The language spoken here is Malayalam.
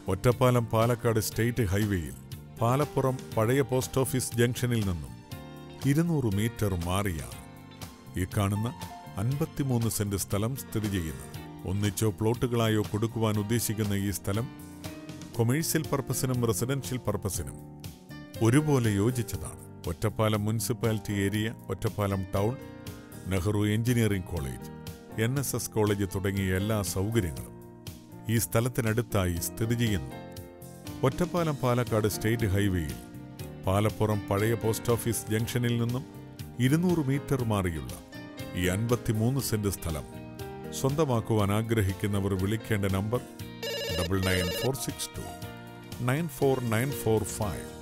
ഒറ്റപ്പാലം പാലക്കാട് സ്റ്റേറ്റ് ഹൈവേയിൽ പാലപ്പുറം പഴയ പോസ്റ്റ് ഓഫീസ് ജംഗ്ഷനിൽ നിന്നും ഇരുന്നൂറ് മീറ്റർ മാറിയാണ് ഈ കാണുന്ന അൻപത്തിമൂന്ന് സെന്റ് സ്ഥലം സ്ഥിതി ചെയ്യുന്നത് ഒന്നിച്ചോ പ്ലോട്ടുകളായോ കൊടുക്കുവാൻ ഉദ്ദേശിക്കുന്ന ഈ സ്ഥലം കൊമേഴ്സ്യൽ പർപ്പസിനും റെസിഡൻഷ്യൽ പർപ്പസിനും ഒരുപോലെ യോജിച്ചതാണ് Ottapalam municipality area Ottapalam town Nehru engineering college N S S college തുടങ്ങിയ എല്ലാ സൗകര്യങ്ങളും ഈ സ്ഥലത്തിനടുത്തായി സ്ഥിതി ചെയ്യുന്നു ഒറ്റപ്പാലം പാലക്കാട് സ്റ്റേറ്റ് ഹൈവേയിൽ പാലപ്പുറം പഴയ പോസ്റ്റ് ഓഫീസ് ജംഗ്ഷനിൽ നിന്നും ഇരുന്നൂറ് മീറ്റർ മാറിയുള്ള ഈ അൻപത്തിമൂന്ന് സെന്റ് സ്ഥലം സ്വന്തമാക്കുവാൻ ആഗ്രഹിക്കുന്നവർ വിളിക്കേണ്ട number double nine four six two nine four nine four five